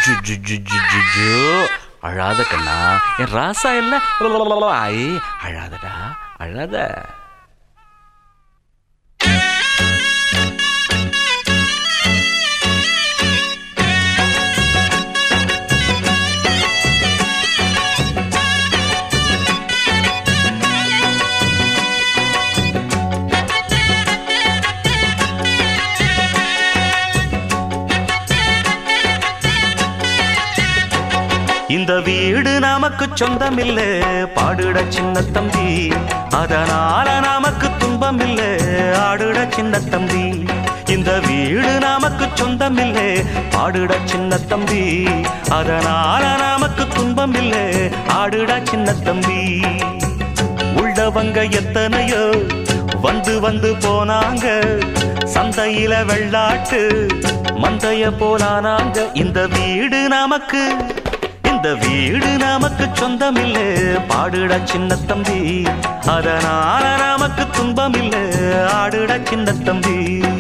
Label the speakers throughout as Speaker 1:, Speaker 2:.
Speaker 1: zoo ஜு ஜு ஜு ஜு ஜு அழாத கண்ணா என் ராசா இல்ல ஐ அழாதடா அழாத
Speaker 2: இந்த வீடு நமக்கு சொந்தமில்ல பாடுட சின்ன தம்பி அதனால நமக்கு துன்பம் இல்ல ஆடுட சின்ன தம்பி இந்த வீடு நமக்கு சொந்தமில்ல பாடுட சின்ன தம்பி அதனால நமக்கு துன்பம் இல்ல ஆடுட சின்ன தம்பி உள்ளவங்க எத்தனையோ வந்து வந்து போனாங்க சந்தையில வெள்ளாட்டு மந்தைய போலானாங்க இந்த வீடு நமக்கு இந்த வீடு நமக்கு சொந்தமில்ல பாடுட சின்ன தம்பி அதனால நமக்கு துன்பம் இல்ல ஆடுட சின்ன தம்பி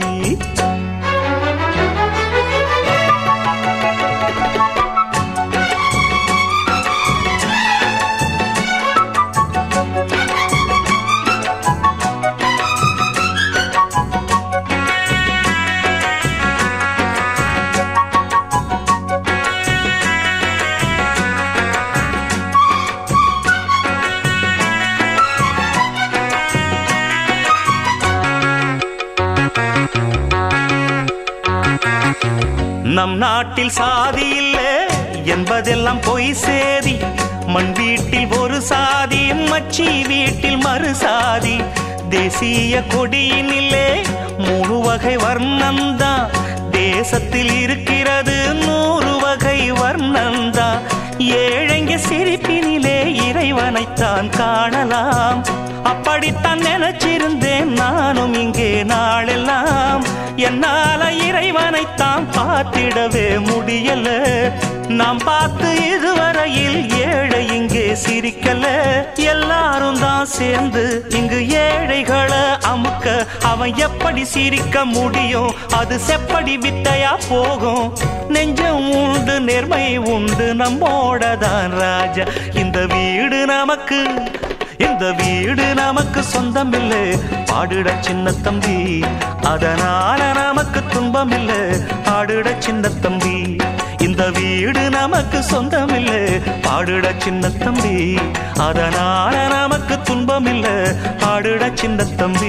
Speaker 2: நம் நாட்டில் சாதி இல்ல என்பதெல்லாம் பொய் சேதி மண் வீட்டில் ஒரு சாதி மச்சி வீட்டில் மறு சாதி தேசிய கொடியினிலே மூணு வகை வர்ணந்தா தேசத்தில் இருக்கிறது நூறு வகை வர்ணந்தா ஏழைங்க சிரிப்பினிலே இறைவனைத்தான் காணலாம் அப்படித்தான் நினைச்சிருந்தேன் நானும் இங்கே நாளெல்லாம் என்னால இறைவனைத்தான் பார்த்திடவே முடியல நாம் பார்த்து இதுவரையில் ஏழை இங்கே சிரிக்கல எல்லாரும் தான் சேர்ந்து இங்கு ஏழைகளை அமுக்க அவன் எப்படி சிரிக்க முடியும் அது செப்படி வித்தையா போகும் நெஞ்சம் உண்டு நேர்மை உண்டு நம்மோட தான் ராஜா இந்த வீடு நமக்கு இந்த வீடு நமக்கு சொந்தம் இல்லை பாடுட சின்ன தம்பி அதனால நமக்கு துன்பம் இல்லை ஆடுட சின்ன தம்பி இந்த வீடு நமக்கு சொந்தம் இல்லை பாடுட சின்ன தம்பி அதனால நமக்கு துன்பம் இல்லை ஆடுட சின்ன தம்பி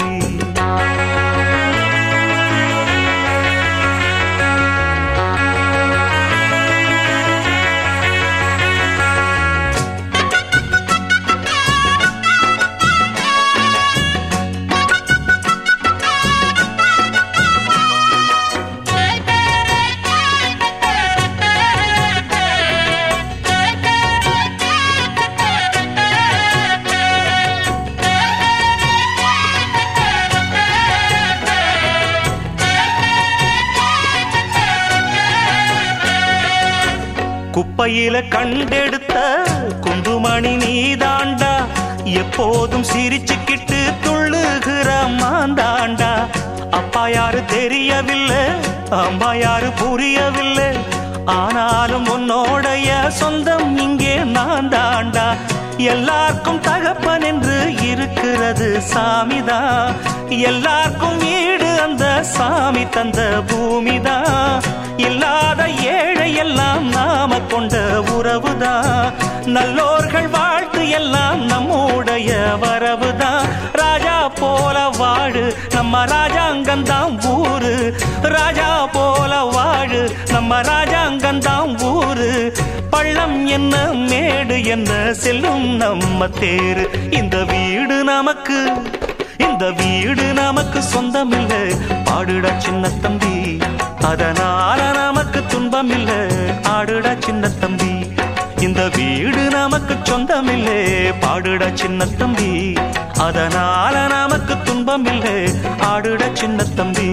Speaker 2: குப்பையில கண்டெடுத்த குண்டுமணி நீதாண்டா எப்போதும் சிரிச்சுக்கிட்டு துள்ளுகிற மாந்தாண்டா அப்பா யாரு தெரியவில்லை அம்மா யாரு புரியவில்லை ஆனாலும் உன்னோடைய சொந்தம் இங்கே நான் தாண்டா எல்லாருக்கும் தகப்பன் என்று இருக்கிறது சாமிதான் எல்லாருக்கும் வீடு அந்த சாமி தந்த பூமிதான் இல்லாத ஏழை எல்லாம் நாம கொண்ட உறவுதான் நல்லோர்கள் வாழ்த்து எல்லாம் நம்முடைய வரவுதான் ராஜா போல வாழு நம்ம ராஜாங்கந்தான் ஊரு ராஜா போல வாழு நம்ம ராஜாங்கந்தான் ஊரு பள்ளம் என்ன மேடு என்ன செல்லும் நம்ம தேரு இந்த வீடு நமக்கு இந்த வீடு நமக்கு சொந்தமில்லை பாடுடா சின்ன தம்பி அதனால நமக்கு துன்பம் இல்லை ஆடுடா சின்ன தம்பி இந்த வீடு நமக்கு சொந்தமில்லை பாடுடா சின்ன தம்பி அதனால நமக்கு துன்பம் இல்லை ஆடுடா சின்ன தம்பி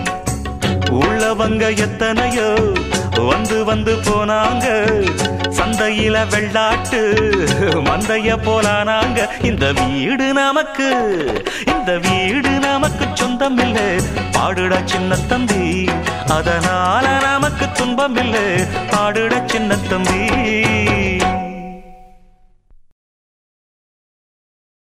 Speaker 2: உள்ளவங்க எத்தனையோ வந்து வந்து போனாங்க சந்தையில வெள்ளாட்டு மந்தைய போலானாங்க இந்த வீடு நமக்கு இந்த வீடு நமக்கு சொந்தம் இல்லை பாடுடா சின்ன தம்பி அதனால நமக்கு துன்பம் இல்லை ஆடுட சின்ன தம்பி